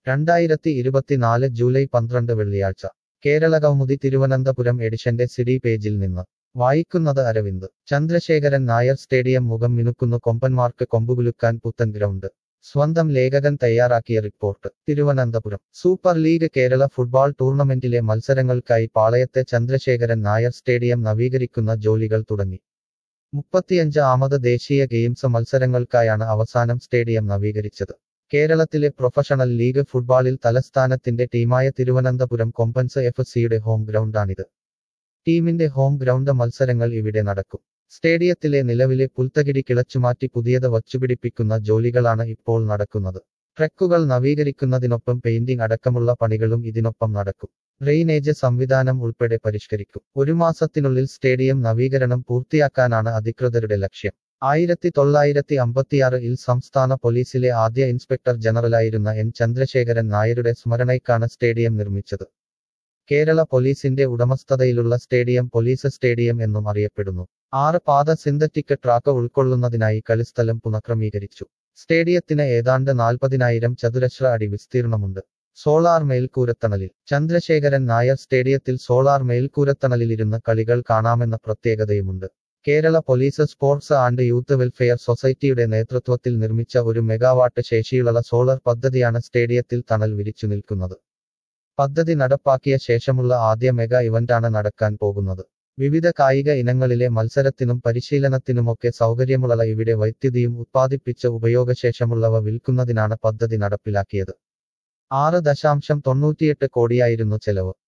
രണ്ടായിരത്തി ഇരുപത്തിനാല് ജൂലൈ പന്ത്രണ്ട് വെള്ളിയാഴ്ച കേരളകൗമുദി തിരുവനന്തപുരം എഡിഷന്റെ സിഡി പേജിൽ നിന്ന് വായിക്കുന്നത് അരവിന്ദ് ചന്ദ്രശേഖരൻ നായർ സ്റ്റേഡിയം മുഖം മിനുക്കുന്നു കൊമ്പന്മാർക്ക് കൊമ്പുകുലുക്കാൻ പുത്തൻ ഗ്രൗണ്ട് സ്വന്തം ലേഖകൻ തയ്യാറാക്കിയ റിപ്പോർട്ട് Thiruvananthapuram super league Kerala football ടൂർണമെന്റിലെ മത്സരങ്ങൾക്കായി പാളയത്തെ ചന്ദ്രശേഖരൻ നായർ സ്റ്റേഡിയം നവീകരിക്കുന്ന ജോലികൾ തുടങ്ങി മുപ്പത്തിയഞ്ച് ആമത് ദേശീയ ഗെയിംസ് മത്സരങ്ങൾക്കായാണ് അവസാനം സ്റ്റേഡിയം നവീകരിച്ചത് കേരളത്തിലെ പ്രൊഫഷണൽ ലീഗ് ഫുട്ബോളിൽ തലസ്ഥാനത്തിന്റെ ടീമായ തിരുവനന്തപുരം കൊമ്പൻസ് എഫ് സിയുടെ ഹോം ഗ്രൗണ്ടാണിത് ടീമിന്റെ ഹോം ഗ്രൗണ്ട് മത്സരങ്ങൾ ഇവിടെ നടക്കും സ്റ്റേഡിയത്തിലെ നിലവിലെ പുൽത്തകിടി കിളച്ചുമാറ്റി പുതിയത് വച്ചുപിടിപ്പിക്കുന്ന ജോലികളാണ് ഇപ്പോൾ നടക്കുന്നത് ട്രക്കുകൾ നവീകരിക്കുന്നതിനൊപ്പം പെയിന്റിംഗ് അടക്കമുള്ള പണികളും ഇതിനൊപ്പം നടക്കും ഡ്രെയിനേജ് സംവിധാനം ഉൾപ്പെടെ പരിഷ്കരിക്കും ഒരു മാസത്തിനുള്ളിൽ സ്റ്റേഡിയം നവീകരണം പൂർത്തിയാക്കാനാണ് അധികൃതരുടെ ലക്ഷ്യം ആയിരത്തി തൊള്ളായിരത്തി അമ്പത്തിയാറിൽ സംസ്ഥാന പോലീസിലെ ആദ്യ ഇൻസ്പെക്ടർ ജനറലായിരുന്ന എൻ ചന്ദ്രശേഖരൻ നായരുടെ സ്മരണയ്ക്കാണ് സ്റ്റേഡിയം നിർമ്മിച്ചത് കേരള പോലീസിന്റെ ഉടമസ്ഥതയിലുള്ള സ്റ്റേഡിയം പോലീസ് സ്റ്റേഡിയം എന്നും അറിയപ്പെടുന്നു ആറ് പാത സിന്തറ്റിക് ട്രാക്ക് ഉൾക്കൊള്ളുന്നതിനായി കളിസ്ഥലം പുനഃക്രമീകരിച്ചു സ്റ്റേഡിയത്തിന് ഏതാണ്ട് നാൽപ്പതിനായിരം ചതുരശ്ര അടി വിസ്തീർണമുണ്ട് സോളാർ മേൽക്കൂരത്തണലിൽ ചന്ദ്രശേഖരൻ നായർ സ്റ്റേഡിയത്തിൽ സോളാർ മേൽക്കൂരത്തണലിലിരുന്ന് കളികൾ കാണാമെന്ന പ്രത്യേകതയുമുണ്ട് Kerala police sports and youth welfare സൊസൈറ്റിയുടെ നേതൃത്വത്തിൽ നിർമ്മിച്ച ഒരു മെഗാവാട്ട് ശേഷിയുള്ള സോളർ പദ്ധതിയാണ് സ്റ്റേഡിയത്തിൽ തണൽ വിരിച്ചു നിൽക്കുന്നത് പദ്ധതി നടപ്പാക്കിയ ശേഷമുള്ള ആദ്യ മെഗാ ഇവന്റാണ് നടക്കാൻ പോകുന്നത് വിവിധ കായിക ഇനങ്ങളിലെ മത്സരത്തിനും പരിശീലനത്തിനുമൊക്കെ സൗകര്യമുള്ള ഇവിടെ വൈദ്യുതിയും ഉത്പാദിപ്പിച്ച് ഉപയോഗശേഷമുള്ളവ വിൽക്കുന്നതിനാണ് പദ്ധതി നടപ്പിലാക്കിയത് ആറ് ദശാംശം തൊണ്ണൂറ്റിയെട്ട് കോടിയായിരുന്നു ചെലവ്